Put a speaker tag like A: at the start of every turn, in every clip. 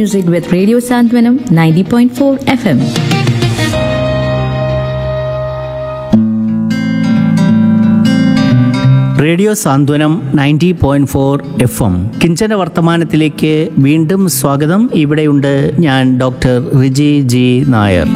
A: music with Radio Santwanam 90.4 FM.
B: Radio Santhwanam ninety point four F M കിഞ്ചന വർത്തമാനത്തിലേക്ക് വീണ്ടും സ്വാഗതം ഇവിടെയുണ്ട് ഞാൻ ഡോക്ടർ റിജി ജി നായർ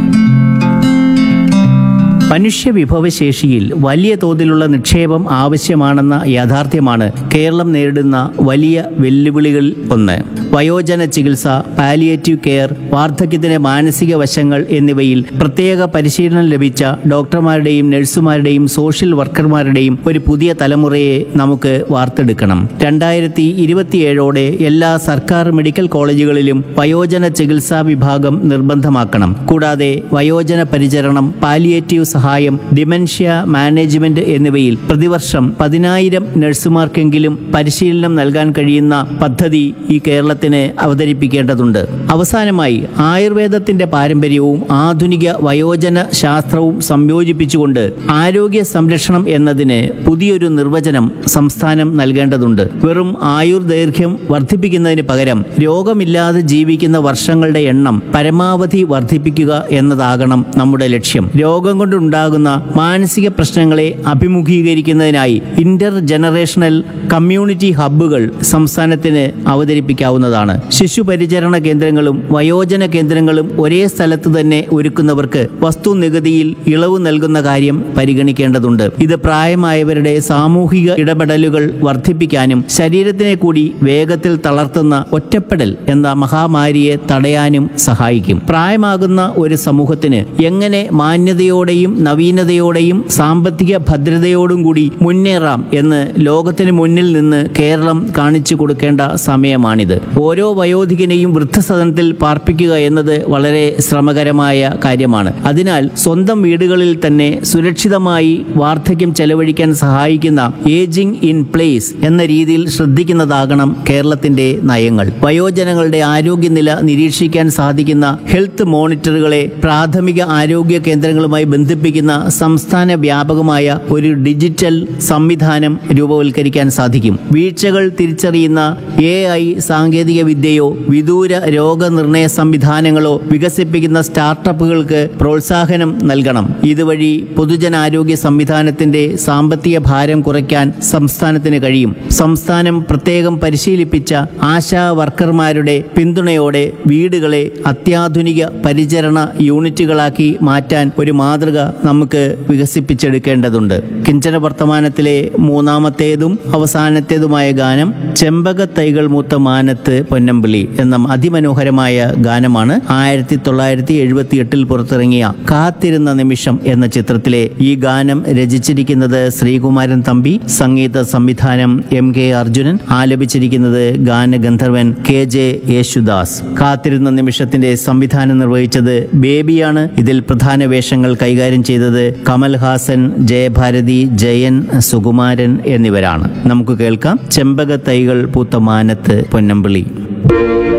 B: മനുഷ്യ വിഭവശേഷിയിൽ വലിയ തോതിലുള്ള നിക്ഷേപം ആവശ്യമാണെന്ന യാഥാർത്ഥ്യമാണ് കേരളം നേരിടുന്ന വലിയ വെല്ലുവിളികളിൽ ഒന്ന് വയോജന ചികിത്സ പാലിയേറ്റീവ് കെയർ വാർദ്ധക്യത്തിന്റെ മാനസിക വശങ്ങൾ എന്നിവയിൽ പ്രത്യേക പരിശീലനം ലഭിച്ച ഡോക്ടർമാരുടെയും നഴ്സുമാരുടെയും സോഷ്യൽ വർക്കർമാരുടെയും ഒരു പുതിയ തലമുറയെ നമുക്ക് വാർത്തെടുക്കണം രണ്ടായിരത്തി ഇരുപത്തിയേഴോടെ എല്ലാ സർക്കാർ മെഡിക്കൽ കോളേജുകളിലും വയോജന ചികിത്സാ വിഭാഗം നിർബന്ധമാക്കണം കൂടാതെ വയോജന പരിചരണം പാലിയേറ്റീവ് സഹായം ഡിമെൻഷ്യ മാനേജ്മെന്റ് എന്നിവയിൽ പ്രതിവർഷം പതിനായിരം നഴ്സുമാർക്കെങ്കിലും പരിശീലനം നൽകാൻ കഴിയുന്ന പദ്ധതി ഈ കേരളത്തിന് അവതരിപ്പിക്കേണ്ടതുണ്ട് അവസാനമായി ആയുർവേദത്തിന്റെ പാരമ്പര്യവും ആധുനിക വയോജന ശാസ്ത്രവും സംയോജിപ്പിച്ചുകൊണ്ട് ആരോഗ്യ സംരക്ഷണം എന്നതിന് പുതിയൊരു നിർവചനം സംസ്ഥാനം നൽകേണ്ടതുണ്ട് വെറും ആയുർദൈർഘ്യം വർദ്ധിപ്പിക്കുന്നതിന് പകരം രോഗമില്ലാതെ ജീവിക്കുന്ന വർഷങ്ങളുടെ എണ്ണം പരമാവധി വർദ്ധിപ്പിക്കുക എന്നതാകണം നമ്മുടെ ലക്ഷ്യം രോഗം കൊണ്ടുണ്ടാകുന്ന മാനസിക പ്രശ്നങ്ങളെ അഭിമുഖീകരിക്കുന്നതിനായി ഇന്റർ ജനറേഷണൽ കമ്മ്യൂണിറ്റി ഹബ്ബുകൾ സംസ്ഥാനത്തിന് അവതരിപ്പിക്കാവുന്നതാണ് ശിശു പരിചരണ കേന്ദ്രങ്ങളും വയോജന കേന്ദ്രങ്ങളും ഒരേ സ്ഥലത്ത് തന്നെ ഒരുക്കുന്നവർക്ക് വസ്തു നികുതിയിൽ ഇളവ് നൽകുന്ന കാര്യം പരിഗണിക്കേണ്ടതുണ്ട് ഇത് പ്രായമായവരുടെ സാമൂഹിക ഇടപെടലുകൾ വർദ്ധിപ്പിക്കാനും ശരീരത്തിനെ കൂടി വേഗത്തിൽ തളർത്തുന്ന ഒറ്റപ്പെടൽ എന്ന മഹാമാരിയെ തടയാനും സഹായിക്കും പ്രായമാകുന്ന ഒരു സമൂഹത്തിന് എങ്ങനെ മാന്യതയോടെയും നവീനതയോടെയും സാമ്പത്തിക ഭദ്രതയോടും കൂടി മുന്നേറാം എന്ന് ലോകത്തിന് മുന്നിൽ നിന്ന് കേരളം കാണിച്ചു കൊടുക്കേണ്ട സമയമാണിത് ഓരോ വയോധികനെയും വൃദ്ധസദനത്തിൽ പാർപ്പിക്കുക എന്നത് വളരെ ശ്രമകരമായ കാര്യമാണ് അതിനാൽ സ്വന്തം വീടുകളിൽ തന്നെ സുരക്ഷിതമായി വാർദ്ധക്യം ചെലവഴിക്കാൻ സഹായിക്കുന്ന ഏജിംഗ് ഇൻ പ്ലേസ് എന്ന രീതിയിൽ ശ്രദ്ധിക്കുന്നതാകണം കേരളത്തിന്റെ നയങ്ങൾ വയോജനങ്ങളുടെ ആരോഗ്യനില നിരീക്ഷിക്കാൻ സാധിക്കുന്ന ഹെൽത്ത് മോണിറ്ററുകളെ പ്രാഥമിക ആരോഗ്യ കേന്ദ്രങ്ങളുമായി ബന്ധിപ്പിക്കുന്ന സംസ്ഥാന വ്യാപകമായ ഒരു ഡിജിറ്റൽ സംവിധാനം രൂപവൽക്കരിക്കാൻ സാധിക്കും വീഴ്ചകൾ തിരിച്ചറിയുന്ന എ ഐ സാങ്കേതിക വിദ്യയോ വിദൂര രോഗനിർണയ സംവിധാനങ്ങളോ വികസിപ്പിക്കുന്ന സ്റ്റാർട്ടപ്പുകൾക്ക് പ്രോത്സാഹനം നൽകണം ഇതുവഴി പൊതുജനാരോഗ്യ സംവിധാനത്തിന്റെ സാമ്പത്തിക ഭാരം കുറയ്ക്കാൻ സംസ്ഥാനത്തിന് കഴിയും സംസ്ഥാനം പ്രത്യേകം പരിശീലിപ്പിച്ച ആശാ വർക്കർമാരുടെ പിന്തുണയോടെ വീടുകളെ അത്യാധുനിക പരിചരണ യൂണിറ്റുകളാക്കി മാറ്റാൻ ഒരു മാതൃക നമുക്ക് വികസിപ്പിച്ചെടുക്കേണ്ടതുണ്ട് കിഞ്ചന വർത്തമാനത്തിലെ മൂന്നാമത്തേതും അവസാനത്തേതുമായ ഗാനം ചെമ്പക തൈകൾ മൂത്ത മാനത്ത് പൊന്നമ്പിളി എന്ന അതിമനോഹരമായ ഗാനമാണ് ആയിരത്തി തൊള്ളായിരത്തി എഴുപത്തി എട്ടിൽ പുറത്തിറങ്ങിയ കാത്തിരുന്ന നിമിഷം എന്ന ചിത്രത്തിലെ ഈ ഗാനം രചിച്ചിരിക്കുന്നത് ശ്രീകുമാരൻ തമ്പി സംഗീത സംവിധാനം എം കെ അർജുനൻ ആലപിച്ചിരിക്കുന്നത് ഗാനഗന്ധർവൻ കെ ജെ യേശുദാസ് കാത്തിരുന്ന നിമിഷത്തിന്റെ സംവിധാനം നിർവഹിച്ചത് ബേബിയാണ് ഇതിൽ പ്രധാന വേഷങ്ങൾ കൈകാര്യം ചെയ്തത് കമൽഹാസൻ ജയഭാരതി ജയൻ സുകുമാരൻ എന്നിവരാണ് നമുക്ക് കേൾക്കാം ചെമ്പക തൈകൾ പൂത്ത മാനത്ത് പൊന്നമ്പിളി